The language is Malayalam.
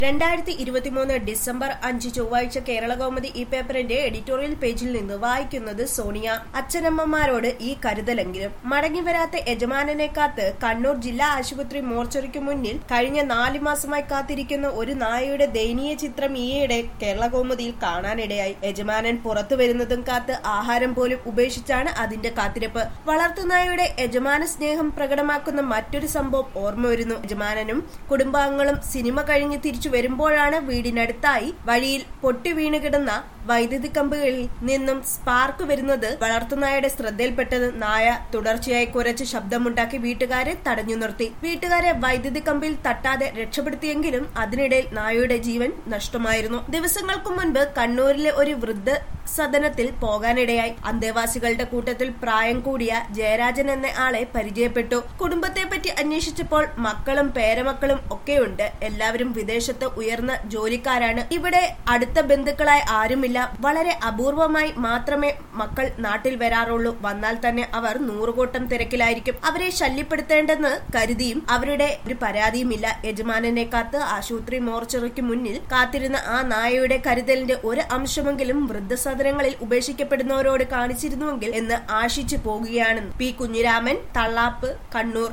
രണ്ടായിരത്തി ഇരുപത്തിമൂന്ന് ഡിസംബർ അഞ്ച് ചൊവ്വാഴ്ച കേരള കൗമുദി ഈ പേപ്പറിന്റെ എഡിറ്റോറിയൽ പേജിൽ നിന്ന് വായിക്കുന്നത് സോണിയ അച്ഛനമ്മമാരോട് ഈ കരുതലെങ്കിലും മടങ്ങിവരാത്ത യജമാനനെ കാത്ത് കണ്ണൂർ ജില്ലാ ആശുപത്രി മോർച്ചറിക്ക് മുന്നിൽ കഴിഞ്ഞ നാല് മാസമായി കാത്തിരിക്കുന്ന ഒരു നായയുടെ ദയനീയ ചിത്രം ഈയിടെ കേരള കൗമുദിയിൽ കാണാനിടയായി യജമാനൻ പുറത്തു വരുന്നതും കാത്ത് ആഹാരം പോലും ഉപേക്ഷിച്ചാണ് അതിന്റെ കാത്തിരിപ്പ് വളർത്തുനായയുടെ യജമാന സ്നേഹം പ്രകടമാക്കുന്ന മറ്റൊരു സംഭവം ഓർമ്മ വരുന്നു യജമാനനും കുടുംബാംഗങ്ങളും സിനിമ കഴിഞ്ഞ് തിരിച്ചു വരുമ്പോഴാണ് വീടിനടുത്തായി വഴിയിൽ പൊട്ടി വീണ് കിടന്ന വൈദ്യുതി കമ്പുകളിൽ നിന്നും സ്പാർക്ക് വരുന്നത് വളർത്തുനായയുടെ ശ്രദ്ധയിൽപ്പെട്ടത് നായ തുടർച്ചയായി കുരച്ച് ശബ്ദമുണ്ടാക്കി വീട്ടുകാരെ തടഞ്ഞു നിർത്തി വീട്ടുകാരെ വൈദ്യുതി കമ്പിൽ തട്ടാതെ രക്ഷപ്പെടുത്തിയെങ്കിലും അതിനിടയിൽ നായയുടെ ജീവൻ നഷ്ടമായിരുന്നു ദിവസങ്ങൾക്ക് മുൻപ് കണ്ണൂരിലെ ഒരു വൃദ്ധ സദനത്തിൽ പോകാനിടയായി അന്തേവാസികളുടെ കൂട്ടത്തിൽ പ്രായം കൂടിയ ജയരാജൻ എന്ന ആളെ പരിചയപ്പെട്ടു കുടുംബത്തെ പറ്റി അന്വേഷിച്ചപ്പോൾ മക്കളും പേരമക്കളും ഒക്കെയുണ്ട് എല്ലാവരും വിദേശത്ത് ഉയർന്ന ജോലിക്കാരാണ് ഇവിടെ അടുത്ത ബന്ധുക്കളായി ആരുമില്ല വളരെ അപൂർവമായി മാത്രമേ മക്കൾ നാട്ടിൽ വരാറുള്ളൂ വന്നാൽ തന്നെ അവർ നൂറുകൂട്ടം തിരക്കിലായിരിക്കും അവരെ ശല്യപ്പെടുത്തേണ്ടെന്ന് കരുതിയും അവരുടെ ഒരു പരാതിയുമില്ല യജമാനനെ കാത്ത് ആശുപത്രി മോർച്ചറിക്ക് മുന്നിൽ കാത്തിരുന്ന ആ നായയുടെ കരുതലിന്റെ ഒരു അംശമെങ്കിലും വൃദ്ധസദനങ്ങളിൽ ഉപേക്ഷിക്കപ്പെടുന്നവരോട് കാണിച്ചിരുന്നുവെങ്കിൽ എന്ന് ആശിച്ചു പോകുകയാണ് പി കുഞ്ഞിരാമൻ തള്ളാപ്പ് കണ്ണൂർ